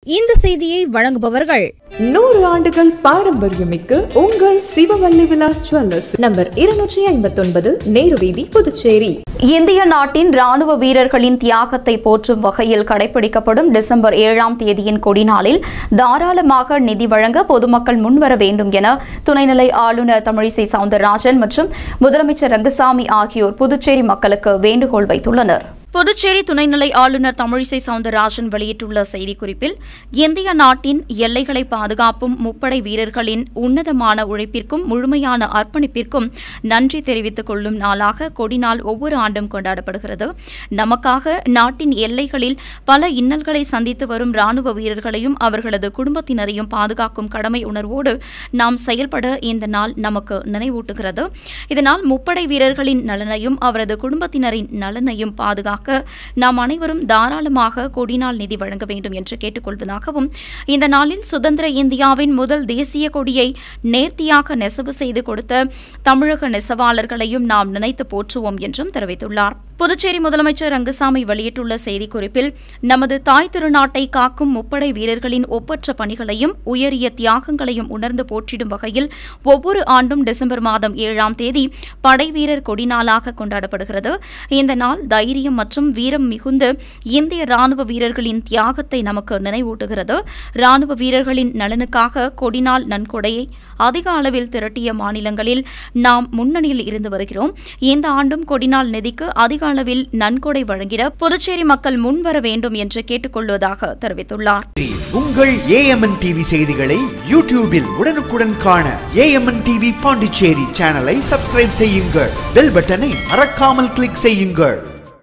இந்த செய்தியை வழங்குபவர்கள் நூறு ஆண்டுகள் பாரம்பரியமிக்க உங்கள் சிவவல்லி விலாஸ் ஜுவல்லர்ஸ் நம்பர் இருநூற்றி ஐம்பத்தொன்பது நேரு வீதி புதுச்சேரி இந்திய நாட்டின் ராணுவ வீரர்களின் தியாகத்தை போற்றும் வகையில் கடைபிடிக்கப்படும் டிசம்பர் ஏழாம் தேதியின் கொடிநாளில் தாராளமாக நிதி வழங்க பொதுமக்கள் முன்வர வேண்டும் என துணைநிலை ஆளுநர் தமிழிசை சவுந்தரராஜன் மற்றும் முதலமைச்சர் ரங்கசாமி ஆகியோர் புதுச்சேரி மக்களுக்கு வேண்டுகோள் வைத்துள்ளனர் புதுச்சேரி துணைநிலை ஆளுநர் தமிழிசை சவுந்தரராஜன் வெளியிட்டுள்ள செய்திக்குறிப்பில் இந்திய நாட்டின் எல்லைகளை பாதுகாப்பும் முப்படை வீரர்களின் உன்னதமான உழைப்பிற்கும் முழுமையான அர்ப்பணிப்பிற்கும் நன்றி தெரிவித்துக் கொள்ளும் நாளாக கொடிநாள் ஒவ்வொரு ஆண்டும் கொண்டாடப்படுகிறது நமக்காக நாட்டின் எல்லைகளில் பல இன்னல்களை சந்தித்து வரும் ராணுவ வீரர்களையும் அவர்களது குடும்பத்தினரையும் பாதுகாக்கும் கடமை உணர்வோடு நாம் செயல்பட இந்த நாள் நமக்கு நினைவூட்டுகிறது இதனால் முப்படை வீரர்களின் நலனையும் அவரது குடும்பத்தினரின் நலனையும் பாதுகாக்க நாம் அனைவரும் தாராளமாக கொடிநாள் நிதி வழங்க வேண்டும் என்று கேட்டுக்கொள்வதாகவும் இந்த நாளில் சுதந்திர இந்தியாவின் முதல் தேசிய கொடியை நேர்த்தியாக நெசவு செய்து கொடுத்த தமிழக நெசவாளர்களையும் நாம் நினைத்து போற்றுவோம் என்றும் தெரிவித்துள்ளார் புதுச்சேரி முதலமைச்சர் ரங்கசாமி வெளியிட்டுள்ள செய்திக்குறிப்பில் நமது தாய் திருநாட்டை காக்கும் முப்படை வீரர்களின் ஒப்பற்ற பணிகளையும் உயரிய தியாகங்களையும் உணர்ந்து போற்றிடும் வகையில் ஒவ்வொரு ஆண்டும் டிசம்பர் மாதம் ஏழாம் தேதி படைவீரர் கொடிநாளாக கொண்டாடப்படுகிறது இந்த நாள் தைரியம் மற்றும் வீரம் மிகுந்த இந்திய ராணுவ வீரர்களின் தியாகத்தை நமக்கு நினைவூட்டுகிறது ராணுவ வீரர்களின் நலனுக்காக கொடிநாள் நன்கொடையை அதிக அளவில் திரட்டிய மாநிலங்களில் நாம் முன்னணியில் இருந்து வருகிறோம் இந்த ஆண்டும் கொடிநாள் நிதிக்கு அதிக அளவில் நன்கொடை வழங்கிட புதுச்சேரி மக்கள் முன்வர வேண்டும் என்று கேட்டுக்கொள்வதாக தெரிவித்துள்ளார் உங்கள் ஏஎம்என் டிவி செய்திகளை யூடியூபில் உடனுக்குடன் காண ஏஎம்என் டிவி பாண்டிச்சேரி சேனலை சப்ஸ்கிரைப் செய்யுங்கள் பெல் பட்டனை மறக்காமல் கிளிக் செய்யுங்கள்